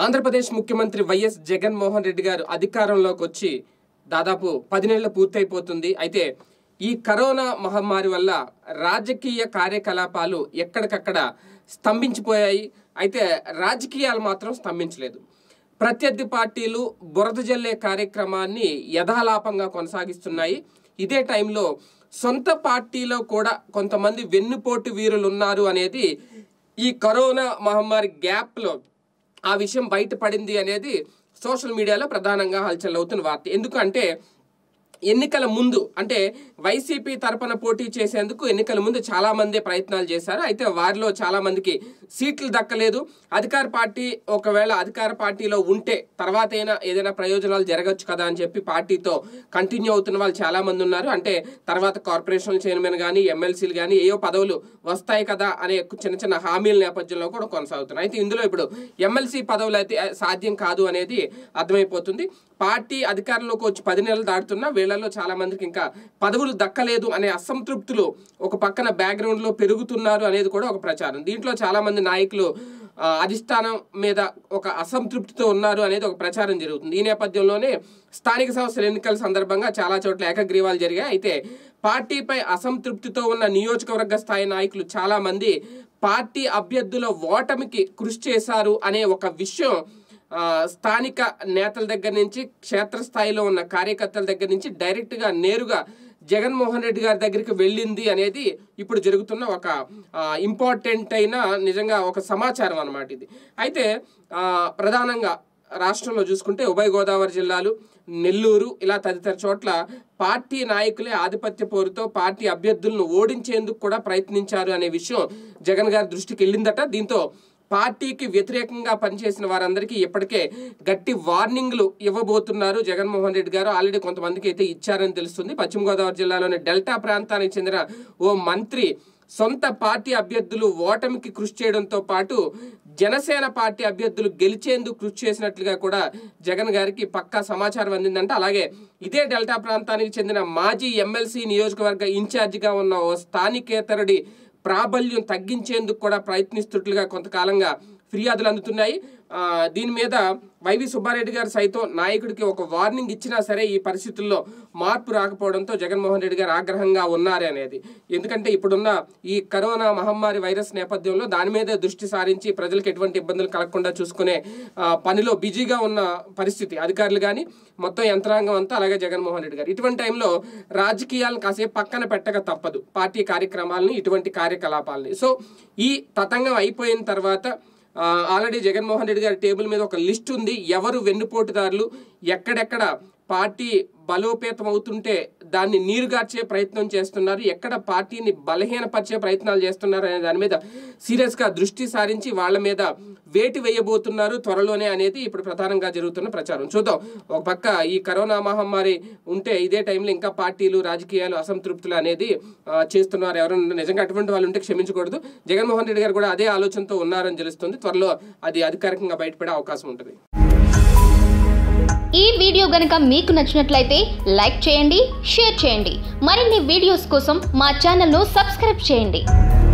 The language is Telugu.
ఆంధ్రప్రదేశ్ ముఖ్యమంత్రి వైఎస్ జగన్మోహన్ రెడ్డి గారు అధికారంలోకి వచ్చి దాదాపు పది నెలలు పూర్తయిపోతుంది అయితే ఈ కరోనా మహమ్మారి వల్ల రాజకీయ కార్యకలాపాలు ఎక్కడికక్కడ స్తంభించిపోయాయి అయితే రాజకీయాలు మాత్రం స్తంభించలేదు ప్రత్యర్థి పార్టీలు బురద జల్లే కార్యక్రమాన్ని యథాలాపంగా కొనసాగిస్తున్నాయి ఇదే టైంలో సొంత పార్టీలో కూడా కొంతమంది వెన్నుపోటు వీరులు ఉన్నారు అనేది ఈ కరోనా మహమ్మారి గ్యాప్లో ఆ విషయం బయటపడింది అనేది సోషల్ మీడియాలో ప్రధానంగా హల్చల్ అవుతున్న వార్త ఎందుకంటే ఎన్నికల ముందు అంటే వైసీపీ తరపున పోటీ చేసేందుకు ఎన్నికల ముందు చాలా మంది ప్రయత్నాలు చేశారు అయితే వారిలో చాలా మందికి సీట్లు దక్కలేదు అధికార పార్టీ ఒకవేళ అధికార పార్టీలో ఉంటే తర్వాత అయినా ఏదైనా ప్రయోజనాలు జరగచ్చు కదా అని చెప్పి పార్టీతో కంటిన్యూ అవుతున్న వాళ్ళు చాలా మంది ఉన్నారు అంటే తర్వాత కార్పొరేషన్ చైర్మన్ కానీ ఎమ్మెల్సీలు కానీ ఏవో పదవులు వస్తాయి కదా అనే చిన్న చిన్న హామీల నేపథ్యంలో కూడా కొనసాగుతున్నాయి అయితే ఇందులో ఇప్పుడు ఎమ్మెల్సీ పదవులు అయితే సాధ్యం కాదు అనేది అర్థమైపోతుంది పార్టీ అధికారంలోకి వచ్చి పది నెలలు దాటుతున్నా వీళ్ళలో చాలా మందికి ఇంకా పదవులు దక్కలేదు అనే అసంతృప్తులు ఒక పక్కన బ్యాక్గ్రౌండ్ లో పెరుగుతున్నారు అనేది కూడా ఒక ప్రచారం దీంట్లో చాలా మంది నాయకులు ఆ, అధిష్టానం మీద ఒక అసంతృప్తితో ఉన్నారు అనేది ఒక ప్రచారం జరుగుతుంది ఈ నేపథ్యంలోనే స్థానిక సంస్థల ఎన్నికల సందర్భంగా చాలా చోట్ల ఏకగ్రీవాలు జరిగాయి అయితే పార్టీపై అసంతృప్తితో ఉన్న నియోజకవర్గ స్థాయి నాయకులు చాలా మంది పార్టీ అభ్యర్థుల ఓటమికి కృషి చేశారు అనే ఒక విషయం ఆ, స్థానిక నేతల దగ్గర నుంచి క్షేత్రస్థాయిలో ఉన్న కార్యకర్తల దగ్గర నుంచి డైరెక్ట్గా నేరుగా జగన్మోహన్ రెడ్డి గారి దగ్గరికి వెళ్ళింది అనేది ఇప్పుడు జరుగుతున్న ఒక ఇంపార్టెంట్ అయిన నిజంగా ఒక సమాచారం అన్నమాట ఇది అయితే ఆ, ప్రధానంగా రాష్ట్రంలో చూసుకుంటే ఉభయ గోదావరి జిల్లాలు నెల్లూరు ఇలా తదితర చోట్ల పార్టీ నాయకులే ఆధిపత్య పోరుతో పార్టీ అభ్యర్థులను ఓడించేందుకు కూడా ప్రయత్నించారు అనే విషయం జగన్ గారి దృష్టికి వెళ్ళిందట దీంతో పార్టీకి వ్యతిరేకంగా పనిచేసిన వారందరికీ ఇప్పటికే గట్టి వార్నింగ్లు ఇవ్వబోతున్నారు జగన్మోహన్ రెడ్డి గారు ఆల్రెడీ కొంతమందికి అయితే ఇచ్చారని తెలుస్తుంది పశ్చిమ గోదావరి జిల్లాలోని డెల్టా ప్రాంతానికి చెందిన ఓ మంత్రి సొంత పార్టీ అభ్యర్థులు ఓటమికి కృషి చేయడంతో పాటు జనసేన పార్టీ అభ్యర్థులు గెలిచేందుకు కృషి చేసినట్లుగా కూడా జగన్ గారికి పక్కా సమాచారం అందిందంట అలాగే ఇదే డెల్టా ప్రాంతానికి చెందిన మాజీ ఎమ్మెల్సీ నియోజకవర్గ ఇన్ఛార్జిగా ఉన్న ఓ స్థానికేతరుడి ప్రాబల్యం తగ్గించేందుకు కూడా ప్రయత్నిస్తున్నట్లుగా కొంతకాలంగా ఫిర్యాదులు అందుతున్నాయి ఆ, దీని మీద వైవి సుబ్బారెడ్డి గారు సైతం నాయకుడికి ఒక వార్నింగ్ ఇచ్చినా సరే ఈ పరిస్థితుల్లో మార్పు రాకపోవడంతో జగన్మోహన్ రెడ్డి గారు ఆగ్రహంగా ఉన్నారు అనేది ఎందుకంటే ఇప్పుడున్న ఈ కరోనా మహమ్మారి వైరస్ నేపథ్యంలో దాని మీదే దృష్టి సారించి ప్రజలకు ఎటువంటి ఇబ్బందులు కలగకుండా చూసుకునే ఆ, పనిలో బిజీగా ఉన్న పరిస్థితి అధికారులు కానీ మొత్తం యంత్రాంగం అంతా అలాగే జగన్మోహన్ రెడ్డి గారు ఇటువంటి టైంలో రాజకీయాలను కాసేపు పక్కన పెట్టక తప్పదు పార్టీ కార్యక్రమాలని ఇటువంటి కార్యకలాపాలని సో ఈ తతంగం అయిపోయిన తర్వాత ఆ, ఆల్రెడీ జగన్మోహన్ రెడ్డి గారి టేబుల్ మీద ఒక లిస్ట్ ఉంది ఎవరు వెన్నుపోటుదారులు ఎక్కడెక్కడ పార్టీ బలోపేతం అవుతుంటే దాన్ని నీరుగార్చే ప్రయత్నం చేస్తున్నారు ఎక్కడ పార్టీని బలహీనపరిచే ప్రయత్నాలు చేస్తున్నారు అనే దాని మీద సీరియస్గా దృష్టి సారించి వాళ్ళ మీద వేటి వేయబోతున్నారు త్వరలోనే అనేది ఇప్పుడు ప్రధానంగా జరుగుతున్న ప్రచారం చూద్దాం ఒక పక్క ఈ కరోనా మహమ్మారి ఉంటే ఇదే టైంలో ఇంకా పార్టీలు రాజకీయాలు అసంతృప్తులు అనేది ఆ, చేస్తున్నారు ఎవరైనా నిజంగా అటువంటి వాళ్ళు ఉంటే క్షమించకూడదు జగన్మోహన్ రెడ్డి గారు కూడా అదే ఆలోచనతో ఉన్నారని తెలుస్తుంది త్వరలో అది అధికారికంగా బయటపడే అవకాశం ఉంటుంది ఈ వీడియో గనుక మీకు నచ్చినట్లయితే లైక్ చేయండి షేర్ చేయండి మరిన్ని వీడియోస్ కోసం మా ఛానల్ను సబ్స్క్రైబ్ చేయండి